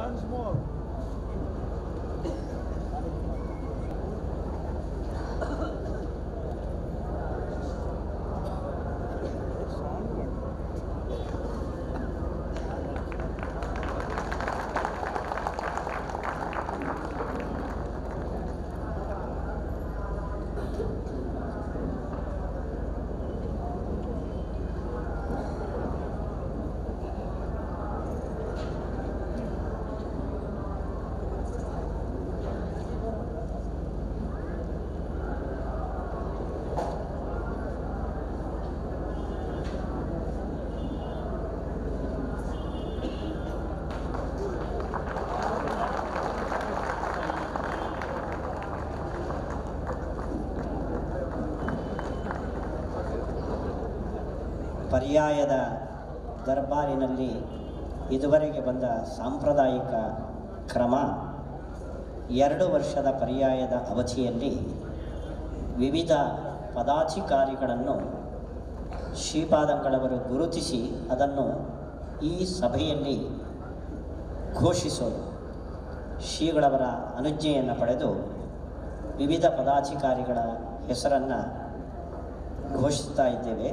Once more. ಪರ್ಯಾಯದ ದರ್ಬಾರಿನಲ್ಲಿ ಇದುವರೆಗೆ ಬಂದ ಸಾಂಪ್ರದಾಯಿಕ ಕ್ರಮ ಎರಡು ವರ್ಷದ ಪರ್ಯಾಯದ ಅವಧಿಯಲ್ಲಿ ವಿವಿಧ ಪದಾಧಿಕಾರಿಗಳನ್ನು ಶ್ರೀಪಾದಂಗಳವರು ಗುರುತಿಸಿ ಅದನ್ನು ಈ ಸಭೆಯಲ್ಲಿ ಘೋಷಿಸೋದು ಶ್ರೀಗಳವರ ಅನುಜ್ಞೆಯನ್ನು ಪಡೆದು ವಿವಿಧ ಪದಾಧಿಕಾರಿಗಳ ಹೆಸರನ್ನು ಘೋಷಿಸ್ತಾ ಇದ್ದೇವೆ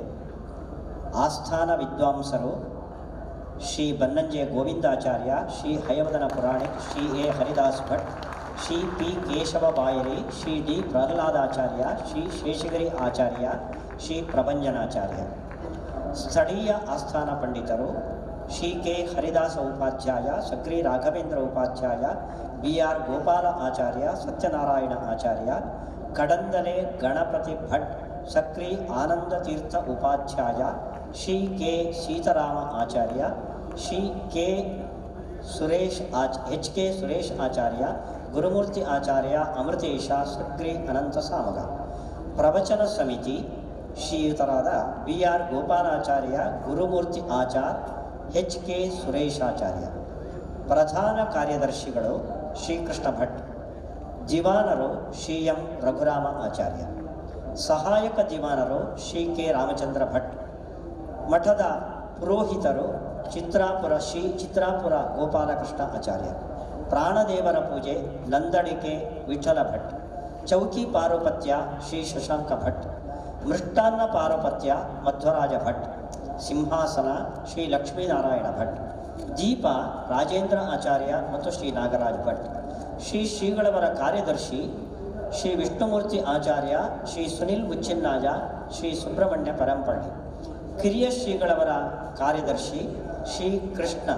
ಆಸ್ಥಾನ ವಿದ್ವಾಂಸರು Shri Bannanje Govindacharya Shri Hayavadana Puranik Shri A Haridas Bhat Shri P Keshava Bayari Shri D Prahladacharya Shri Seshagiri Acharya Shri Prabhanjanacharya ಸ್ಥಳೀಯ ಆಸ್ಥಾನ ಪಂಡಿತರು Shri K Haridasa Upadhyaya Sakri Raghavendra Upadhyaya B R Gopala Acharya Satyanarayana Acharya Kadandale Ganapati Bhat Sakri Ananda Tirtha Upadhyaya Shri K Sitarama Acharya Shri K Suresh ಆಚ್ ಎಚ್ ಕೆ ಸುರೇಶ್ ಆಚಾರ್ಯ ಗುರುಮೂರ್ತಿ ಆಚಾರ್ಯ ಅಮೃತೇಶ ಸಕ್ರಿ ಅನಂತ ಸಾಮಗ ಪ್ರವಚನ ಸಮಿತಿ ಶ್ರೀಯುತರಾದ B R Gopalacharya Gurumurthy Achar H K Sureshacharya ಪ್ರಧಾನ ಕಾರ್ಯದರ್ಶಿಗಳು ಶ್ರೀಕೃಷ್ಣ ಭಟ್ ದಿವಾನರು ಶ್ರೀ ಎಂ ರಘುರಾಮ ಆಚಾರ್ಯ ಸಹಾಯಕ ದಿವಾನರು ಶ್ರೀ ಕೆ ರಾಮಚಂದ್ರ ಭಟ್ ಮಠದ ಪುರೋಹಿತರು ಚಿತ್ರಾಪುರ ಶ್ರೀ ಚಿತ್ರಾಪುರ ಗೋಪಾಲಕೃಷ್ಣ ಆಚಾರ್ಯ ಪ್ರಾಣದೇವರ ಪೂಜೆ ನಂದಡಿಕೆ ವಿಠಲ ಭಟ್ ಚೌಕಿ ಪಾರುಪತ್ಯ ಶ್ರೀ ಶಶಾಂಕ ಭಟ್ ಮೃಷ್ಟಾನ್ನ ಪಾರುಪತ್ಯ ಮಧ್ವರಾಜ ಭಟ್ ಸಿಂಹಾಸನ ಶ್ರೀ ಲಕ್ಷ್ಮೀನಾರಾಯಣ ಭಟ್ ದೀಪ ರಾಜೇಂದ್ರ ಆಚಾರ್ಯ ಮತ್ತು ಶ್ರೀ ನಾಗರಾಜ್ ಭಟ್ ಶ್ರೀ ಶ್ರೀಗಳವರ ಕಾರ್ಯದರ್ಶಿ ಶ್ರೀ ವಿಷ್ಣುಮೂರ್ತಿ ಆಚಾರ್ಯ ಶ್ರೀ ಸುನಿಲ್ ಮುಚ್ಚಿನ್ನಾಜ ಶ್ರೀ ಸುಬ್ರಹ್ಮಣ್ಯ ಪರಂಪಳ್ಳಿ ಕಿರಿಯ ಶ್ರೀಗಳವರ ಕಾರ್ಯದರ್ಶಿ ಶ್ರೀ ಕೃಷ್ಣ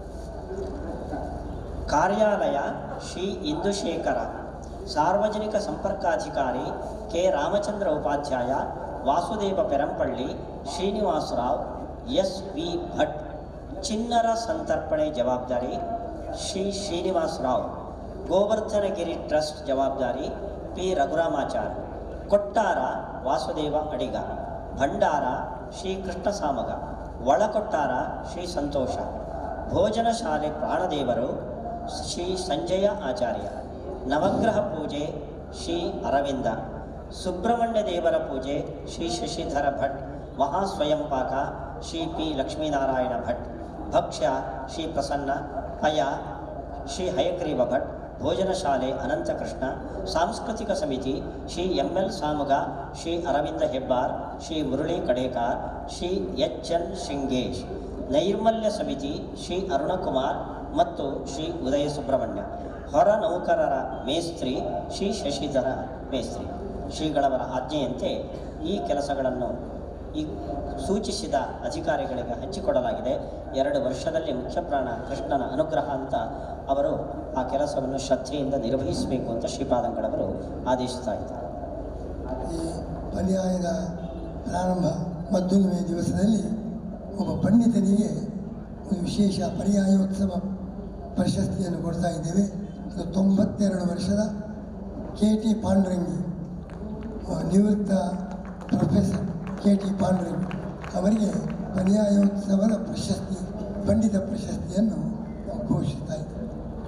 ಕಾರ್ಯಾಲಯ ಶ್ರೀ ಇಂದುಶೇಖರ ಸಾರ್ವಜನಿಕ ಸಂಪರ್ಕಾಧಿಕಾರಿ K Ramachandra Upadhyaya Vasudeva Perampalli Srinivasarao S V Bhat ಚಿನ್ನರ ಸಂತರ್ಪಣೆ ಜವಾಬ್ದಾರಿ ಶ್ರೀ ಶ್ರೀನಿವಾಸರಾವ್ ಗೋವರ್ಧನಗಿರಿ ಟ್ರಸ್ಟ್ ಜವಾಬ್ದಾರಿ ಪಿ ರಘುರಾಮಾಚಾರ್ ಕೊಟ್ಟಾರ ವಾಸುದೇವ ಅಡಿಗ ಭಂಡಾರ ಶ್ರೀ ಕೃಷ್ಣ ಸಾಮಗ ಒಳಕೊಟ್ಟಾರ ಶ್ರೀ ಸಂತೋಷ ಭೋಜನ ಶಾಲೆ ಪ್ರಾಣದೇವರು ಶ್ರೀ ಸಂಜಯ ಆಚಾರ್ಯ ನವಗ್ರಹ ಪೂಜೆ ಶ್ರೀ ಅರವಿಂದ ಸುಬ್ರಹ್ಮಣ್ಯ ದೇವರ ಪೂಜೆ ಶ್ರೀ ಶಶಿಧರ ಭಟ್ ಮಹಾಸ್ವಯಂಪಾಕ ಶ್ರೀ ಪಿ ಲಕ್ಷ್ಮೀನಾರಾಯಣ ಭಟ್ ಭಕ್ಷ್ಯ ಶ್ರೀ ಪ್ರಸನ್ನ ಪಯ ಶ್ರೀ ಹಯಗ್ರೀವ ಭಟ್ ಭೋಜನ ಶಾಲೆ ಅನಂತಕೃಷ್ಣ ಸಾಂಸ್ಕೃತಿಕ ಸಮಿತಿ Shri M L Samaga Shri Aravinda Hebbar Shri Murali Kadekar Shri H N Shringesh ನೈರ್ಮಲ್ಯ ಸಮಿತಿ ಶ್ರೀ ಅರುಣಕುಮಾರ್ ಮತ್ತು ಶ್ರೀ ಉದಯ ಸುಬ್ರಹ್ಮಣ್ಯ ಹೊರ ನೌಕರರ ಮೇಸ್ತ್ರಿ ಶ್ರೀ ಶಶಿಧರ ಮೇಸ್ತ್ರಿ ಶ್ರೀಗಳವರ ಆಜ್ಞೆಯಂತೆ ಈ ಕೆಲಸಗಳನ್ನು ಈ ಸೂಚಿಸಿದ ಅಧಿಕಾರಿಗಳಿಗೆ ಹಂಚಿಕೊಡಲಾಗಿದೆ ಎರಡು ವರ್ಷದಲ್ಲಿ ಮುಖ್ಯ ಪ್ರಾಣ ಕೃಷ್ಣನ ಅನುಗ್ರಹ ಅಂತ ಅವರು ಆ ಕೆಲಸವನ್ನು ಶ್ರದ್ಧೆಯಿಂದ ನಿರ್ವಹಿಸಬೇಕು ಅಂತ ಶ್ರೀಪಾದಂಗಳವರು ಆದೇಶಿಸ್ತಾ ಇದ್ದಾರೆ ಈ ಪರ್ಯಾಯದ ಪ್ರಾರಂಭ ಮದ್ದೊಂದುವೆ ದಿವಸದಲ್ಲಿ ಒಬ್ಬ ಪಂಡಿತನಿಗೆ ಒಂದು ವಿಶೇಷ ಪರ್ಯಾಯೋತ್ಸವ ಪ್ರಶಸ್ತಿಯನ್ನು ಕೊಡ್ತಾ ಇದ್ದೇವೆ ಅದು ತೊಂಬತ್ತೆರಡು ವರ್ಷದ ಕೆ ಟಿ ಪಾಂಡುರಂಗಿ ಆ, ನಿವೃತ್ತ ಪ್ರೊಫೆಸರ್ ಕೆ ಟಿ ಪಾಂಡುರಂಗಿ ಅವರಿಗೆ ಪರ್ಯಾಯೋತ್ಸವದ ಪ್ರಶಸ್ತಿ ಪಂಡಿತ ಪ್ರಶಸ್ತಿಯನ್ನು ಘೋಷಿಸ್ತಾ ಇದ್ದೇವೆ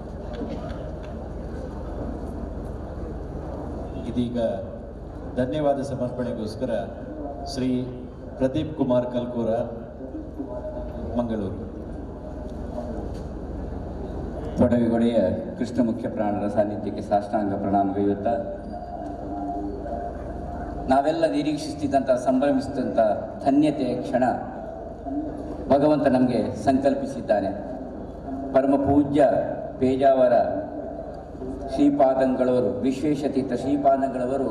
ಇದೀಗ ಧನ್ಯವಾದ ಸಮರ್ಪಣೆಗೋಸ್ಕರ ಶ್ರೀ ಪ್ರದೀಪ್ ಕುಮಾರ್ ಕಲ್ಕೂರ ಮಂಗಳೂರು ಪೊಡವಿಗೊಡೆಯ ಕೃಷ್ಣ ಮುಖ್ಯ ಪ್ರಾಣರ ಸಾನ್ನಿಧ್ಯಕ್ಕೆ ಸಾಷ್ಟಾಂಗ ಪ್ರಣಾಮಗೈಯುತ್ತಾ ನಾವೆಲ್ಲ ನಿರೀಕ್ಷಿಸ್ತಿದ್ದಂಥ ಸಂಭ್ರಮಿಸಿದಂಥ ಧನ್ಯತೆಯ ಕ್ಷಣ ಭಗವಂತ ನಮಗೆ ಸಂಕಲ್ಪಿಸಿದ್ದಾನೆ ಪರಮ ಪೂಜ್ಯ ಪೇಜಾವರ ಶ್ರೀಪಾದಂಗಳವರು ವಿಶ್ವೇಶತೀರ್ಥ ಶ್ರೀಪಾದಂಗಳವರು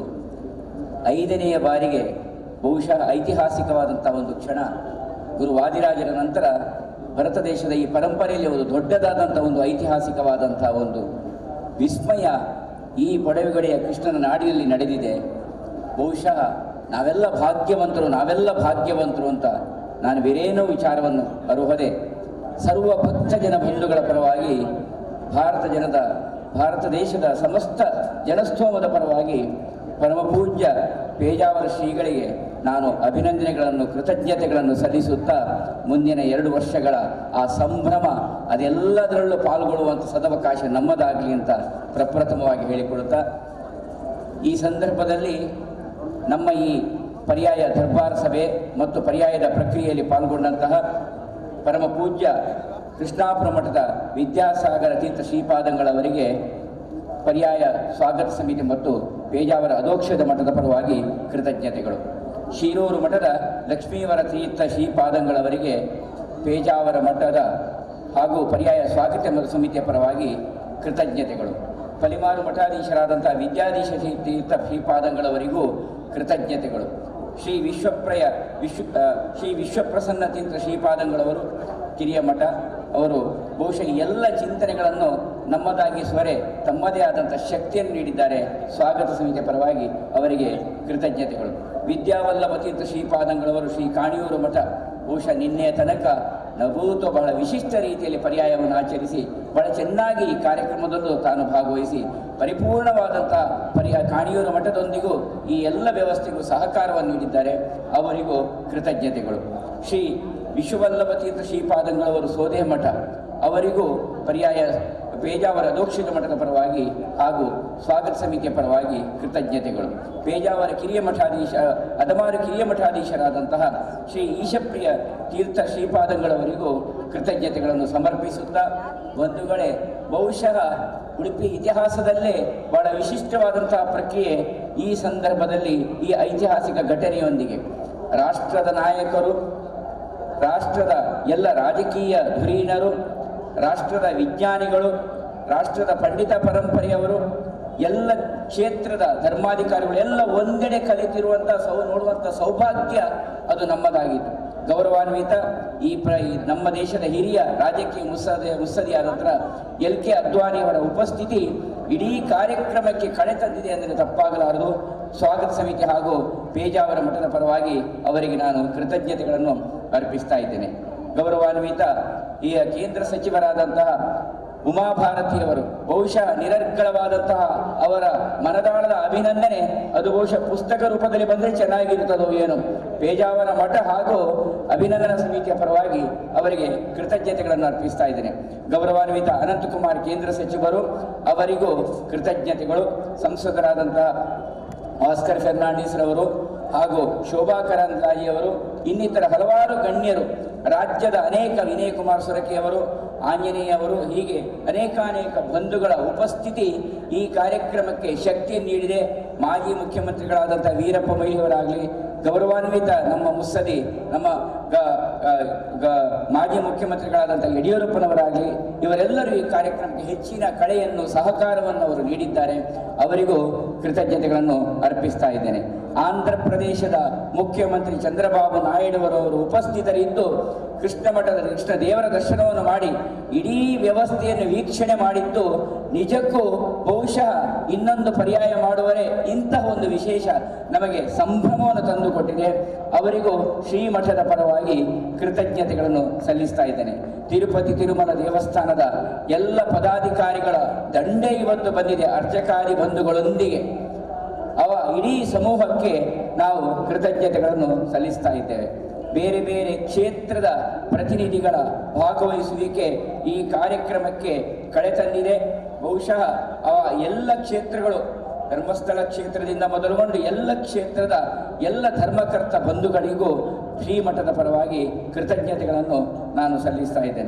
ಐದನೆಯ ಬಾರಿಗೆ ಬಹುಶಃ ಐತಿಹಾಸಿಕವಾದಂಥ ಒಂದು ಕ್ಷಣ ಗುರು ವಾದಿರಾಜರ ನಂತರ ಭರತ ದೇಶದ ಈ ಪರಂಪರೆಯಲ್ಲಿ ಒಂದು ದೊಡ್ಡದಾದಂಥ ಒಂದು ಐತಿಹಾಸಿಕವಾದಂಥ ಒಂದು ವಿಸ್ಮಯ ಈ ಪೊಡವೆಗಡೆಯ ಕೃಷ್ಣನ ನಾಡಿನಲ್ಲಿ ನಡೆದಿದೆ ಬಹುಶಃ ನಾವೆಲ್ಲ ಭಾಗ್ಯವಂತರು ನಾವೆಲ್ಲ ಭಾಗ್ಯವಂತರು ಅಂತ ನಾನು ಬೇರೇನೋ ವಿಚಾರವನ್ನು ಅರುಹದೆ ಸರ್ವ ಭಕ್ತ ಜನ ಬಂಧುಗಳ ಪರವಾಗಿ ಭಾರತ ಜನದ ಭಾರತ ದೇಶದ ಸಮಸ್ತ ಜನಸ್ತೋಮದ ಪರವಾಗಿ ಪರಮ ಪೂಜ್ಯ ಪೇಜಾವರ ಶ್ರೀಗಳಿಗೆ ನಾನು ಅಭಿನಂದನೆಗಳನ್ನು ಕೃತಜ್ಞತೆಗಳನ್ನು ಸಲ್ಲಿಸುತ್ತಾ ಮುಂದಿನ ಎರಡು ವರ್ಷಗಳ ಆ ಸಂಭ್ರಮ ಅದೆಲ್ಲದರಲ್ಲೂ ಪಾಲ್ಗೊಳ್ಳುವಂಥ ಸದವಕಾಶ ನಮ್ಮದಾಗಲಿ ಅಂತ ಪ್ರಪ್ರಥಮವಾಗಿ ಹೇಳಿಕೊಡುತ್ತಾ ಈ ಸಂದರ್ಭದಲ್ಲಿ ನಮ್ಮ ಈ ಪರ್ಯಾಯ ದರ್ಬಾರ್ ಸಭೆ ಮತ್ತು ಪರ್ಯಾಯದ ಪ್ರಕ್ರಿಯೆಯಲ್ಲಿ ಪಾಲ್ಗೊಂಡಂತಹ ಪರಮ ಪೂಜ್ಯ ಕೃಷ್ಣಾಪುರ ಮಠದ ವಿದ್ಯಾಸಾಗರ ತೀರ್ಥ ಶ್ರೀಪಾದಂಗಳವರಿಗೆ ಪರ್ಯಾಯ ಸ್ವಾಗತ ಸಮಿತಿ ಮತ್ತು ಪೇಜಾವರ ಅಧೋಕ್ಷದ ಮಠದ ಪರವಾಗಿ ಕೃತಜ್ಞತೆಗಳು ಶೀರೂರು ಮಠದ ಲಕ್ಷ್ಮೀವರ ತೀರ್ಥ ಶ್ರೀಪಾದಂಗಳವರಿಗೆ ಪೇಜಾವರ ಮಠದ ಹಾಗೂ ಪರ್ಯಾಯ ಸ್ವಾಗತ ಮ- ಸಮಿತಿಯ ಪರವಾಗಿ ಕೃತಜ್ಞತೆಗಳು ಪಲಿಮಾರು ಮಠಾಧೀಶರಾದಂಥ ವಿದ್ಯಾಧೀಶ ಶ್ರೀ ತೀರ್ಥ ಶ್ರೀಪಾದಂಗಳವರಿಗೂ ಕೃತಜ್ಞತೆಗಳು ಶ್ರೀ ವಿಶ್ವಪ್ರಯ ವಿಶ್ವ ಆ, ಶ್ರೀ ವಿಶ್ವಪ್ರಸನ್ನ ತೀರ್ಥ ಶ್ರೀಪಾದಂಗಳವರು ಕಿರಿಯ ಮಠ ಅವರು ಬಹುಶಃ ಈ ಎಲ್ಲ ಚಿಂತನೆಗಳನ್ನು ನಮ್ಮದಾಗಿಸುವರೆ ತಮ್ಮದೇ ಆದಂಥ ಶಕ್ತಿಯನ್ನು ನೀಡಿದ್ದಾರೆ ಸ್ವಾಗತ ಸಮಿತಿಯ ಪರವಾಗಿ ಅವರಿಗೆ ಕೃತಜ್ಞತೆಗಳು ವಿದ್ಯಾವಲ್ಲಭ ತೀರ್ಥ ಶ್ರೀಪಾದಂಗಳವರು ಶ್ರೀ ಕಾಣಿಯೂರು ಮಠ ಬಹುಶಃ ನಿನ್ನೆಯ ತನಕ ನಭೂತು ಬಹಳ ವಿಶಿಷ್ಟ ರೀತಿಯಲ್ಲಿ ಪರ್ಯಾಯವನ್ನು ಆಚರಿಸಿ ಬಹಳ ಚೆನ್ನಾಗಿ ಈ ಕಾರ್ಯಕ್ರಮದಲ್ಲೂ ತಾನು ಭಾಗವಹಿಸಿ ಪರಿಪೂರ್ಣವಾದಂಥ ಪರ್ಯಾಯ ಕಾಣಿಯೂರು ಮಠದೊಂದಿಗೂ ಈ ಎಲ್ಲ ವ್ಯವಸ್ಥೆಗೂ ಸಹಕಾರವನ್ನು ನೀಡಿದ್ದಾರೆ ಅವರಿಗೂ ಕೃತಜ್ಞತೆಗಳು ಶ್ರೀ ವಿಶ್ವವಲ್ಲಭ ತೀರ್ಥ ಶ್ರೀಪಾದಂಗಳವರು ಸೋದೆ ಮಠ ಅವರಿಗೂ ಪರ್ಯಾಯ ಪೇಜಾವರ ಅಧೋಕ್ಷಿತ ಮಠದ ಪರವಾಗಿ ಹಾಗೂ ಸ್ವಾಗತ ಸಮಿತಿಯ ಪರವಾಗಿ ಕೃತಜ್ಞತೆಗಳು ಪೇಜಾವರ ಕಿರಿಯ ಮಠಾಧೀಶ ಅದಮಾರು ಕಿರಿಯ ಮಠಾಧೀಶರಾದಂತಹ ಶ್ರೀ ಈಶಪ್ರಿಯ ತೀರ್ಥ ಶ್ರೀಪಾದಂಗಳವರಿಗೂ ಕೃತಜ್ಞತೆಗಳನ್ನು ಸಮರ್ಪಿಸುತ್ತಾ ಬಂಧುಗಳೇ ಬಹುಶಃ ಉಡುಪಿ ಇತಿಹಾಸದಲ್ಲೇ ಬಹಳ ವಿಶಿಷ್ಟವಾದಂತಹ ಪ್ರಕ್ರಿಯೆ ಈ ಸಂದರ್ಭದಲ್ಲಿ ಈ ಐತಿಹಾಸಿಕ ಘಟನೆಯೊಂದಿಗೆ ರಾಷ್ಟ್ರದ ನಾಯಕರು ರಾಷ್ಟ್ರದ ಎಲ್ಲ ರಾಜಕೀಯ ಧುರೀಣರು ರಾಷ್ಟ್ರದ ವಿಜ್ಞಾನಿಗಳು ರಾಷ್ಟ್ರದ ಪಂಡಿತ ಪರಂಪರೆಯವರು ಎಲ್ಲ ಕ್ಷೇತ್ರದ ಧರ್ಮಾಧಿಕಾರಿಗಳು ಎಲ್ಲ ಒಂದೆಡೆ ಕಲಿತಿರುವಂಥ ಸೌ ನೋಡುವಂಥ ಸೌಭಾಗ್ಯ ಅದು ನಮ್ಮದಾಗಿತ್ತು ಗೌರವಾನ್ವಿತ ಈ ಪ್ರ ಈ ನಮ್ಮ ದೇಶದ ಹಿರಿಯ ರಾಜಕೀಯ ಮುತ್ಸದ ಮುತ್ಸದಿಯಾದಂಥ ಎಲ್ ಕೆ ಅದ್ವಾನಿಯವರ ಉಪಸ್ಥಿತಿ ಇಡೀ ಕಾರ್ಯಕ್ರಮಕ್ಕೆ ಕಳೆ ತಂದಿದೆ ಅಂದರೆ ತಪ್ಪಾಗಲಾರದು ಸ್ವಾಗತ ಸಮಿತಿ ಹಾಗೂ ಪೇಜಾವರ ಮಠದ ಪರವಾಗಿ ಅವರಿಗೆ ನಾನು ಕೃತಜ್ಞತೆಗಳನ್ನು ಅರ್ಪಿಸ್ತಾ ಇದ್ದೇನೆ ಗೌರವಾನ್ವಿತ ಈ ಕೇಂದ್ರ ಸಚಿವರಾದಂತಹ ಉಮಾಭಾರತಿಯವರು ಬಹುಶಃ ನಿರರ್ಗಳವಾದಂತಹ ಅವರ ಮನದಾಳದ ಅಭಿನಂದನೆ ಅದು ಬಹುಶಃ ಪುಸ್ತಕ ರೂಪದಲ್ಲಿ ಬಂದರೆ ಚೆನ್ನಾಗಿರುತ್ತದೋ ಏನು ಪೇಜಾವರ ಮಠ ಹಾಗೂ ಅಭಿನಂದನಾ ಸಮಿತಿಯ ಪರವಾಗಿ ಅವರಿಗೆ ಕೃತಜ್ಞತೆಗಳನ್ನು ಅರ್ಪಿಸ್ತಾ ಇದ್ದೇನೆ ಗೌರವಾನ್ವಿತ ಅನಂತಕುಮಾರ್ ಕೇಂದ್ರ ಸಚಿವರು ಅವರಿಗೂ ಕೃತಜ್ಞತೆಗಳು ಸಂಸದರಾದಂತಹ ಆಸ್ಕರ್ ಫೆರ್ನಾಂಡಿಸ್ ರವರು ಹಾಗೂ ಶೋಭಾ ಕರಂದ್ಲಾಜೆಯವರು ಇನ್ನಿತರ ಹಲವಾರು ಗಣ್ಯರು ರಾಜ್ಯದ ಅನೇಕ ವಿನಯ್ ಕುಮಾರ್ ಸೊರಕೆಯವರು ಆಂಜನೇಯವರು ಹೀಗೆ ಅನೇಕಾನೇಕ ಬಂಧುಗಳ ಉಪಸ್ಥಿತಿ ಈ ಕಾರ್ಯಕ್ರಮಕ್ಕೆ ಶಕ್ತಿಯನ್ನು ನೀಡಿದೆ ಮಾಜಿ ಮುಖ್ಯಮಂತ್ರಿಗಳಾದಂಥ ವೀರಪ್ಪ ಮೊಯ್ಲಿಯವರಾಗಲಿ ಗೌರವಾನ್ವಿತ ನಮ್ಮ ಮುತ್ಸದಿ ನಮ್ಮ ಗ ಗ- ಗ- ಮಾಜಿ ಮುಖ್ಯಮಂತ್ರಿಗಳಾದಂಥ ಯಡಿಯೂರಪ್ಪನವರಾಗಲಿ ಇವರೆಲ್ಲರೂ ಈ ಕಾರ್ಯಕ್ರಮಕ್ಕೆ ಹೆಚ್ಚಿನ ಕಳೆಯನ್ನು ಸಹಕಾರವನ್ನು ಅವರು ನೀಡಿದ್ದಾರೆ ಅವರಿಗೂ ಕೃತಜ್ಞತೆಗಳನ್ನು ಅರ್ಪಿಸ್ತಾ ಇದ್ದೇನೆ ಆಂಧ್ರ ಪ್ರದೇಶದ ಮುಖ್ಯಮಂತ್ರಿ ಚಂದ್ರಬಾಬು ನಾಯ್ಡುವರವರು ಉಪಸ್ಥಿತರಿದ್ದು ಕೃಷ್ಣ ಮಠದ ಕೃಷ್ಣ ದೇವರ ದರ್ಶನವನ್ನು ಮಾಡಿ ಇಡೀ ವ್ಯವಸ್ಥೆಯನ್ನು ವೀಕ್ಷಣೆ ಮಾಡಿದ್ದು ನಿಜಕ್ಕೂ ಬಹುಶಃ ಇನ್ನೊಂದು ಪರ್ಯಾಯ ಮಾಡುವರೆ ಇಂತಹ ಒಂದು ವಿಶೇಷ ನಮಗೆ ಸಂಭ್ರಮವನ್ನು ತಂದುಕೊಟ್ಟಿದೆ ಅವರಿಗೂ ಶ್ರೀಮಠದ ಪರವಾಗಿ ಕೃತಜ್ಞತೆಗಳನ್ನು ಸಲ್ಲಿಸ್ತಾ ಇದ್ದೇನೆ ತಿರುಪತಿ ತಿರುಮಲ ದೇವಸ್ಥಾನದ ಎಲ್ಲ ಪದಾಧಿಕಾರಿಗಳ ದಂಡೆ ಇವತ್ತು ಬಂದಿದೆ ಅರ್ಚಕಾರಿ ಬಂಧುಗಳೊಂದಿಗೆ ಅವ ಇಡೀ ಸಮೂಹಕ್ಕೆ ನಾವು ಕೃತಜ್ಞತೆಗಳನ್ನು ಸಲ್ಲಿಸ್ತಾ ಇದ್ದೇವೆ ಬೇರೆ ಬೇರೆ ಕ್ಷೇತ್ರದ ಪ್ರತಿನಿಧಿಗಳ ಭಾಗವಹಿಸುವಿಕೆ ಈ ಕಾರ್ಯಕ್ರಮಕ್ಕೆ ಕಳೆ ತಂದಿದೆ ಬಹುಶಃ ಆ ಎಲ್ಲ ಕ್ಷೇತ್ರಗಳು ಧರ್ಮಸ್ಥಳ ಕ್ಷೇತ್ರದಿಂದ ಮೊದಲುಗೊಂಡು ಎಲ್ಲ ಕ್ಷೇತ್ರದ ಎಲ್ಲ ಧರ್ಮಕರ್ತ ಬಂಧುಗಳಿಗೂ ಶ್ರೀಮಠದ ಪರವಾಗಿ ಕೃತಜ್ಞತೆಗಳನ್ನು ನಾನು ಸಲ್ಲಿಸ್ತಾ ಇದ್ದೇನೆ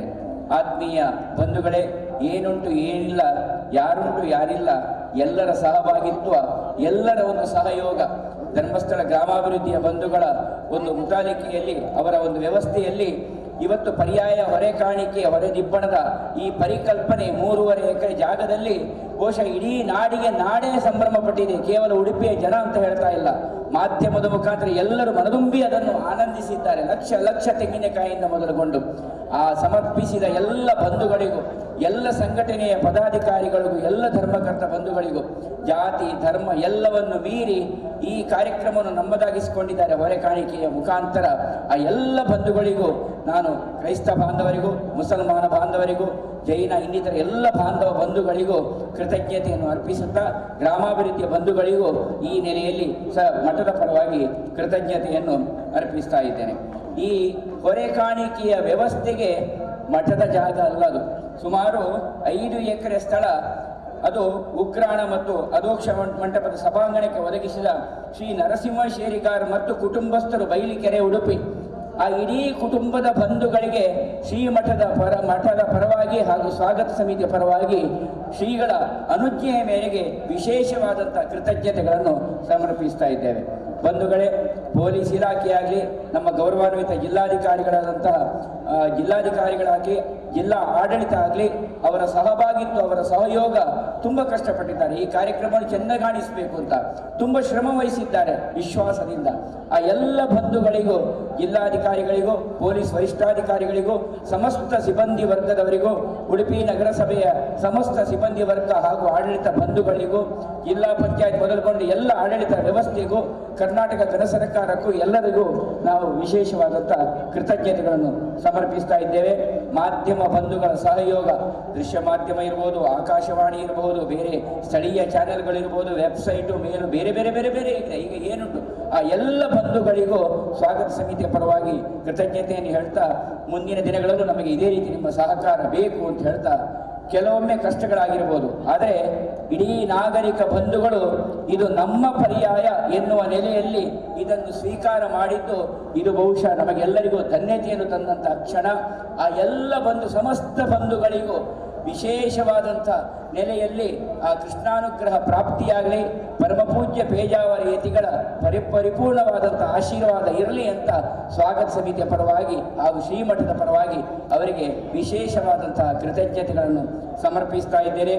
ಆತ್ಮೀಯ ಬಂಧುಗಳೇ ಏನುಂಟು ಏನಿಲ್ಲ ಯಾರುಂಟು ಯಾರಿಲ್ಲ ಎಲ್ಲರ ಸಹಭಾಗಿತ್ವ ಎಲ್ಲರ ಒಂದು ಸಹಯೋಗ ಧರ್ಮಸ್ಥಳ ಗ್ರಾಮಾಭಿವೃದ್ಧಿಯ ಬಂಧುಗಳ ಒಂದು ಮುತಾಲಿಕೆಯಲ್ಲಿ ಅವರ ಒಂದು ವ್ಯವಸ್ಥೆಯಲ್ಲಿ ಇವತ್ತು ಪರ್ಯಾಯ ಹೊರೆ ಕಾಣಿಕೆ ಹೊರೆ ದಿಬ್ಬಣದ ಈ ಪರಿಕಲ್ಪನೆ ಮೂರುವರೆ ಎಕರೆ ಜಾಗದಲ್ಲಿ ಬಹುಶಃ ಇಡೀ ನಾಡಿಗೆ ನಾಡೇ ಸಂಭ್ರಮ ಪಟ್ಟಿದೆ ಕೇವಲ ಉಡುಪಿಯ ಜನ ಅಂತ ಹೇಳ್ತಾ ಇಲ್ಲ ಮಾಧ್ಯಮದ ಮುಖಾಂತರ ಎಲ್ಲರೂ ಮನದುಂಬಿ ಅದನ್ನು ಆನಂದಿಸಿದ್ದಾರೆ ಲಕ್ಷ ಲಕ್ಷ ತೆಂಗಿನಕಾಯಿಯಿಂದ ಮೊದಲುಗೊಂಡು ಆ ಸಮರ್ಪಿಸಿದ ಎಲ್ಲ ಬಂಧುಗಳಿಗೂ ಎಲ್ಲ ಸಂಘಟನೆಯ ಪದಾಧಿಕಾರಿಗಳಿಗೂ ಎಲ್ಲ ಧರ್ಮಕರ್ತ ಬಂಧುಗಳಿಗೂ ಜಾತಿ ಧರ್ಮ ಎಲ್ಲವನ್ನು ಮೀರಿ ಈ ಕಾರ್ಯಕ್ರಮವನ್ನು ನಮ್ಮದಾಗಿಸಿಕೊಂಡಿದ್ದಾರೆ ಹೊರೆ ಕಾಣಿಕೆಯ ಮುಖಾಂತರ ಆ ಎಲ್ಲ ಬಂಧುಗಳಿಗೂ ನಾನು ಕ್ರೈಸ್ತ ಬಾಂಧವರಿಗೂ ಮುಸಲ್ಮಾನ ಬಾಂಧವರಿಗೂ ಜೈನ ಇನ್ನಿತರ ಎಲ್ಲ ಬಾಂಧವ ಬಂಧುಗಳಿಗೂ ಕೃತಜ್ಞತೆಯನ್ನು ಅರ್ಪಿಸುತ್ತಾ ಗ್ರಾಮಾಭಿವೃದ್ಧಿಯ ಬಂಧುಗಳಿಗೂ ಈ ನೆಲೆಯಲ್ಲಿ ಸ ಮಠದ ಪರವಾಗಿ ಕೃತಜ್ಞತೆಯನ್ನು ಅರ್ಪಿಸ್ತಾ ಇದ್ದೇನೆ ಈ ಹೊರೆ ಕಾಣಿಕೆಯ ವ್ಯವಸ್ಥೆಗೆ ಮಠದ ಜಾಗ ಅಲ್ಲದು ಸುಮಾರು ಐದು ಎಕರೆ ಸ್ಥಳ ಅದು ಉಗ್ರಾಣ ಮತ್ತು ಅಧೋಕ್ಷ ಮಂ- ಮಂಟಪದ ಸಭಾಂಗಣಕ್ಕೆ ಒದಗಿಸಿದ ಶ್ರೀ ನರಸಿಂಹ ಶೇರಿಗಾರ್ ಮತ್ತು ಕುಟುಂಬಸ್ಥರು ಬೈಲಿಕೆರೆ ಉಡುಪಿ ಆ ಇಡೀ ಕುಟುಂಬದ ಬಂಧುಗಳಿಗೆ ಶ್ರೀಮಠದ ಪರ ಮಠದ ಪರವಾಗಿ ಹಾಗೂ ಸ್ವಾಗತ ಸಮಿತಿಯ ಪರವಾಗಿ ಶ್ರೀಗಳ ಅನುಜ್ಞೆಯ ಮೇರೆಗೆ ವಿಶೇಷವಾದಂಥ ಕೃತಜ್ಞತೆಗಳನ್ನು ಸಮರ್ಪಿಸ್ತಾ ಇದ್ದೇವೆ ಬಂಧುಗಳೇ ಪೊಲೀಸ್ ಇಲಾಖೆಯಾಗಲಿ ನಮ್ಮ ಗೌರವಾನ್ವಿತ ಜಿಲ್ಲಾಧಿಕಾರಿಗಳಾದಂತಹ ಆ, ಜಿಲ್ಲಾಧಿಕಾರಿಗಳಾಗಲಿ ಜಿಲ್ಲಾ ಆಡಳಿತ ಆಗಲಿ ಅವರ ಸಹಭಾಗಿತ್ವ ಅವರ ಸಹಯೋಗ ತುಂಬ ಕಷ್ಟಪಟ್ಟಿದ್ದಾರೆ ಈ ಕಾರ್ಯಕ್ರಮವನ್ನು ಚೆನ್ನಾಗಿ ಕಾಣಿಸಬೇಕು ಅಂತ ತುಂಬ ಶ್ರಮ ವಹಿಸಿದ್ದಾರೆ ವಿಶ್ವಾಸದಿಂದ ಆ ಎಲ್ಲ ಬಂಧುಗಳಿಗೂ ಜಿಲ್ಲಾಧಿಕಾರಿಗಳಿಗೂ ಪೊಲೀಸ್ ವರಿಷ್ಠಾಧಿಕಾರಿಗಳಿಗೂ ಸಮಸ್ತ ಸಿಬ್ಬಂದಿ ವರ್ಗದವರಿಗೂ ಉಡುಪಿ ನಗರಸಭೆಯ ಸಮಸ್ತ ಸಿಬ್ಬಂದಿ ವರ್ಗ ಹಾಗೂ ಆಡಳಿತ ಬಂಧುಗಳಿಗೂ ಜಿಲ್ಲಾ ಪಂಚಾಯತ್ ಮೊದಲುಗೊಂಡು ಎಲ್ಲ ಆಡಳಿತ ವ್ಯವಸ್ಥೆಗೂ ಕರ್ನಾಟಕ ಗಣ ಸರ್ಕಾರಕ್ಕೂ ಎಲ್ಲರಿಗೂ ನಾವು ವಿಶೇಷವಾದಂಥ ಕೃತಜ್ಞತೆಗಳನ್ನು ಸಮರ್ಪಿಸ್ತಾ ಇದ್ದೇವೆ ಮಾಧ್ಯಮ ಬಂಧುಗಳ ಸಹಯೋಗ ದೃಶ್ಯ ಮಾಧ್ಯಮ ಇರ್ಬೋದು ಆಕಾಶವಾಣಿ ಇರಬಹುದು ಬೇರೆ ಸ್ಥಳೀಯ ಚಾನೆಲ್ಗಳಿರ್ಬೋದು ವೆಬ್ಸೈಟು ಮೇಲು ಬೇರೆ ಬೇರೆ ಬೇರೆ ಬೇರೆ ಇದೆ ಈಗ ಏನುಂಟು ಆ ಎಲ್ಲ ಬಂಧುಗಳಿಗೂ ಸ್ವಾಗತ ಸಮಿತಿಯ ಪರವಾಗಿ ಕೃತಜ್ಞತೆಯನ್ನು ಹೇಳ್ತಾ ಮುಂದಿನ ದಿನಗಳಲ್ಲೂ ನಮಗೆ ಇದೇ ರೀತಿ ನಿಮ್ಮ ಸಹಕಾರ ಬೇಕು ಅಂತ ಹೇಳ್ತಾ ಕೆಲವೊಮ್ಮೆ ಕಷ್ಟಗಳಾಗಿರ್ಬೋದು ಆದರೆ ಇಡೀ ನಾಗರಿಕ ಬಂಧುಗಳು ಇದು ನಮ್ಮ ಪರ್ಯಾಯ ಎನ್ನುವ ನೆಲೆಯಲ್ಲಿ ಇದನ್ನು ಸ್ವೀಕಾರ ಮಾಡಿದ್ದು ಇದು ಬಹುಶಃ ನಮಗೆಲ್ಲರಿಗೂ ಧನ್ಯತೆಯನ್ನು ತಂದಂಥ ಕ್ಷಣ ಆ ಎಲ್ಲ ಬಂಧು ಸಮಸ್ತ ಬಂಧುಗಳಿಗೂ ವಿಶೇಷವಾದಂಥ ನೆಲೆಯಲ್ಲಿ ಆ ಕೃಷ್ಣಾನುಗ್ರಹ ಪ್ರಾಪ್ತಿಯಾಗಲಿ ಪರಮಪೂಜ್ಯ ಪೇಜಾವರ ಯತಿಗಳ ಪರಿ ಪರಿಪೂರ್ಣವಾದಂಥ ಆಶೀರ್ವಾದ ಇರಲಿ ಅಂತ ಸ್ವಾಗತ ಸಮಿತಿಯ ಪರವಾಗಿ ಹಾಗೂ ಶ್ರೀಮಠದ ಪರವಾಗಿ ಅವರಿಗೆ ವಿಶೇಷವಾದಂತಹ ಕೃತಜ್ಞತೆಗಳನ್ನು ಸಮರ್ಪಿಸ್ತಾ ಇದ್ದೇನೆ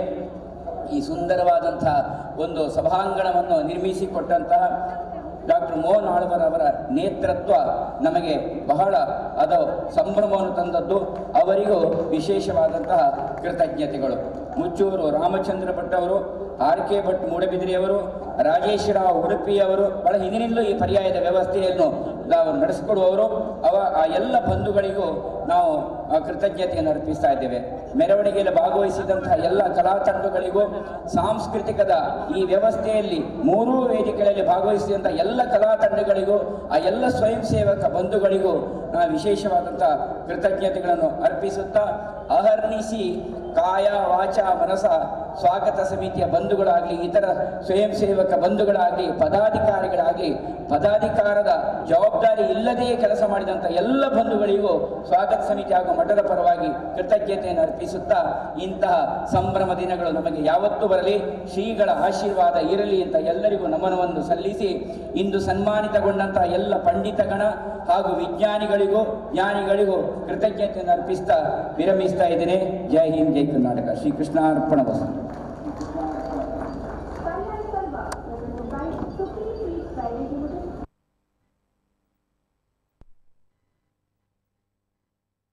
ಈ ಸುಂದರವಾದಂತಹ ಒಂದು ಸಭಾಂಗಣವನ್ನು ನಿರ್ಮಿಸಿಕೊಟ್ಟಂತಹ ಡಾಕ್ಟರ್ ಮೋಹನ್ ಆಳ್ವರ್ ಅವರ ನೇತೃತ್ವ ನಮಗೆ ಬಹಳ ಅದು ಸಂಭ್ರಮವನ್ನು ತಂದದ್ದು ಅವರಿಗೂ ವಿಶೇಷವಾದಂತಹ ಕೃತಜ್ಞತೆಗಳು ಮುಚ್ಚೂರು ರಾಮಚಂದ್ರ ಭಟ್ ಅವರು ಆರ್ ಕೆ ಭಟ್ ಮೂಡಬಿದ್ರಿಯವರು ರಾಜೇಶ್ ರಾವ್ ಉಡುಪಿಯವರು ಬಹಳ ಹಿಂದಿನಿಂದಲೂ ಈ ಪರ್ಯಾಯದ ವ್ಯವಸ್ಥೆಯನ್ನು ನಾವು ನಡೆಸಿಕೊಡುವವರು ಅವ ಆ ಎಲ್ಲ ಬಂಧುಗಳಿಗೂ ನಾವು ಆ ಕೃತಜ್ಞತೆಯನ್ನು ಅರ್ಪಿಸ್ತಾ ಇದ್ದೇವೆ ಮೆರವಣಿಗೆಯಲ್ಲಿ ಭಾಗವಹಿಸಿದಂತಹ ಎಲ್ಲ ಕಲಾ ತಂಡಗಳಿಗೂ ಸಾಂಸ್ಕೃತಿಕದ ಈ ವ್ಯವಸ್ಥೆಯಲ್ಲಿ ಮೂರೂ ವೇದಿಕೆಗಳಲ್ಲಿ ಭಾಗವಹಿಸಿದಂಥ ಎಲ್ಲ ಕಲಾ ತಂಡಗಳಿಗೂ ಆ ಎಲ್ಲ ಸ್ವಯಂ ಸೇವಕ ಬಂಧುಗಳಿಗೂ ನಾವು ವಿಶೇಷವಾದಂಥ ಕೃತಜ್ಞತೆಗಳನ್ನು ಅರ್ಪಿಸುತ್ತಾ ಅಹರ್ನಿಸಿ ಕಾಯ ವಾಚ ಮನಸ ಸ್ವಾಗತ ಸಮಿತಿಯ ಬಂಧುಗಳಾಗಲಿ ಇತರ ಸ್ವಯಂ ಸೇವಕ ಬಂಧುಗಳಾಗಲಿ ಪದಾಧಿಕಾರಿಗಳಾಗಲಿ ಪದಾಧಿಕಾರದ ಜವಾಬ್ದಾರಿ ಇಲ್ಲದೇ ಕೆಲಸ ಮಾಡಿದಂಥ ಎಲ್ಲ ಬಂಧುಗಳಿಗೂ ಸ್ವಾಗತ ಸಮಿತಿ ಹಾಗೂ ಮಠದ ಪರವಾಗಿ ಕೃತಜ್ಞತೆಯನ್ನು ಅರ್ಪಿಸುತ್ತಾ ಇಂತಹ ಸಂಭ್ರಮ ದಿನಗಳು ನಮಗೆ ಯಾವತ್ತೂ ಬರಲಿ ಶ್ರೀಗಳ ಆಶೀರ್ವಾದ ಇರಲಿ ಅಂತ ಎಲ್ಲರಿಗೂ ನಮನವನ್ನು ಸಲ್ಲಿಸಿ ಇಂದು ಸನ್ಮಾನಿತಗೊಂಡಂತಹ ಎಲ್ಲ ಪಂಡಿತಗಣ ಹಾಗೂ ವಿಜ್ಞಾನಿಗಳಿಗೂ ಜ್ಞಾನಿಗಳಿಗೂ ಕೃತಜ್ಞತೆಯನ್ನು ಅರ್ಪಿಸ್ತಾ ವಿರಮಿಸ್ತಾ ಇದ್ದೇನೆ ಜೈ ಹಿಂದ್ ಜೈ ಕರ್ನಾಟಕ ಶ್ರೀಕೃಷ್ಣ ಅರ್ಪಣ ವಸ್ತು